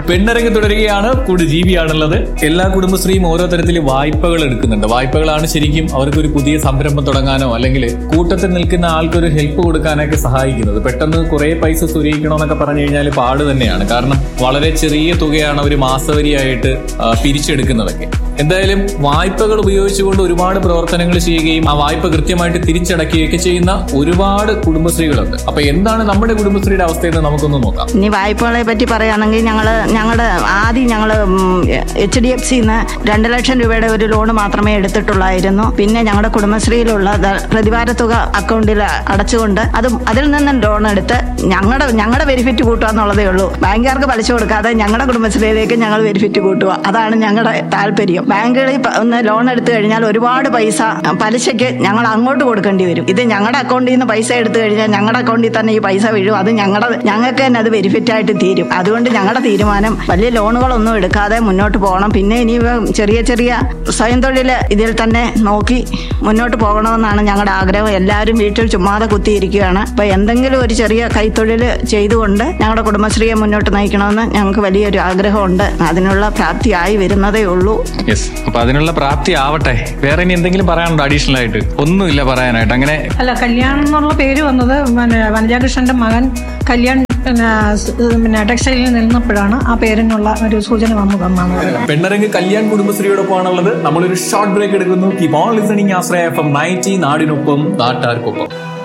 പെണ്ണരങ്ങ് തുടരുകയാണ് കൂടെ ജീവിയാണുള്ളത് എല്ലാ കുടുംബശ്രീയും ഓരോ തരത്തിൽ വായ്പകൾ എടുക്കുന്നുണ്ട് വായ്പകളാണ് ശരിക്കും അവർക്ക് ഒരു പുതിയ സംരംഭം തുടങ്ങാനോ അല്ലെങ്കിൽ കൂട്ടത്തിൽ നിൽക്കുന്ന ആൾക്കൊരു ഹെൽപ്പ് കൊടുക്കാനൊക്കെ സഹായിക്കുന്നത് പെട്ടെന്ന് കുറെ പൈസ സ്വരൂപിക്കണമെന്നൊക്കെ പറഞ്ഞു കഴിഞ്ഞാൽ പാട് തന്നെയാണ് കാരണം വളരെ ചെറിയ തുകയാണ് അവർ മാസവരിയായിട്ട് ആ, പിരിച്ചെടുക്കുന്നതൊക്കെ എന്തായാലും വായ്പകൾ ഉപയോഗിച്ചുകൊണ്ട് ഒരുപാട് പ്രവർത്തനങ്ങൾ ചെയ്യുകയും ആ വായ്പ കൃത്യമായിട്ട് തിരിച്ചടക്കുകയൊക്കെ ചെയ്യുന്ന ഒരുപാട് കുടുംബശ്രീകളുണ്ട് അപ്പൊ എന്താണ് നമ്മുടെ കുടുംബശ്രീയുടെ അവസ്ഥയെന്ന് നമുക്കൊന്ന് നോക്കാം ഇനി വായ്പകളെ പറ്റി പറയുകയാണെങ്കിൽ ഞങ്ങൾ ഞങ്ങളുടെ ആദ്യം ഞങ്ങൾ എച്ച് ഡി എഫ് സിന്ന് രണ്ട് ലക്ഷം രൂപയുടെ ഒരു ലോൺ മാത്രമേ എടുത്തിട്ടുള്ളായിരുന്നു പിന്നെ ഞങ്ങളുടെ കുടുംബശ്രീയിലുള്ള ദ- പ്രതിവാര തുക അക്കൗണ്ടിൽ അടച്ചുകൊണ്ട് അത് അതിൽ നിന്ന് ലോൺ എടുത്ത് ഞങ്ങളുടെ ഞങ്ങളുടെ ബെനിഫിറ്റ് കൂട്ടുക എന്നുള്ളതേ ഉള്ളൂ ബാങ്കുകാർക്ക് പലിശ കൊടുക്കാതെ ഞങ്ങളുടെ കുടുംബശ്രീയിലേക്ക് ഞങ്ങൾ ബെനിഫിറ്റ് കൂട്ടുക അതാണ് ഞങ്ങളുടെ താല്പര്യം ബാങ്കുകളിൽ പ- ഒന്ന് ലോൺ എടുത്തു കഴിഞ്ഞാൽ ഒരുപാട് പൈസ പലിശയ്ക്ക് ഞങ്ങൾ അങ്ങോട്ട് കൊടുക്കേണ്ടി വരും ഇത് ഞങ്ങളുടെ അക്കൗണ്ടിൽ നിന്ന് പൈസ എടുത്തു കഴിഞ്ഞാൽ ഞങ്ങളുടെ അക്കൗണ്ടിൽ തന്നെ ഈ പൈസ വീഴും അത് ഞങ്ങളുടെ ഞങ്ങൾക്ക് തന്നെ അത് ബെനിഫിറ്റ് ആയിട്ട് തീരും അതുകൊണ്ട് ഞങ്ങളുടെ തീരുമാനം വലിയ ലോണുകളൊന്നും എടുക്കാതെ മുന്നോട്ട് പോകണം പിന്നെ ഇനി ചെറിയ ചെറിയ സ്വയം തൊഴിൽ ഇതിൽ തന്നെ നോക്കി മുന്നോട്ട് പോകണമെന്നാണ് ഞങ്ങളുടെ ആഗ്രഹം എല്ലാവരും വീട്ടിൽ ചുമ്മാതെ കുത്തിയിരിക്കുകയാണ് അപ്പൊ എന്തെങ്കിലും ഒരു ചെറിയ കൈത്തൊഴിൽ ചെയ്തുകൊണ്ട് ഞങ്ങളുടെ കുടുംബശ്രീയെ മുന്നോട്ട് നയിക്കണമെന്ന് ഞങ്ങൾക്ക് വലിയൊരു ആഗ്രഹമുണ്ട് അതിനുള്ള പ്രാപ്തിയായി വരുന്നതേ ഉള്ളൂ യെസ് അപ്പൊ അതിനുള്ള പ്രാപ്തി ആവട്ടെ വേറെ ഇനി എന്തെങ്കിലും പറയാനുണ്ടോ അഡീഷണൽ ആയിട്ട് ഒന്നുമില്ല പറയാനായിട്ട് അങ്ങനെ അല്ല കല്യാൺ എന്നുള്ള പേര് വന്നത് പിന്നെ വനജാകൃഷ്ണന്റെ മകൻ കല്യാൺ പിന്നെ സ് പിന്നെ ടെക്സ്റ്റൈലിൽ നിന്നപ്പോഴാണ് ആ പേരിനുള്ള ഒരു സൂചന വന്നു തന്നാണ് പറയുന്നത് പെണ്ണരങ്ങ് കല്യാൺ കുടുംബശ്രീയോടൊപ്പമാണുള്ളത് നമ്മളൊരു ഷോർട്ട് ബ്രേക്ക് എടുക്കുന്നു keep on listening Ashraya F M ninety നാടിനൊപ്പം നാട്ടാർക്കൊപ്പം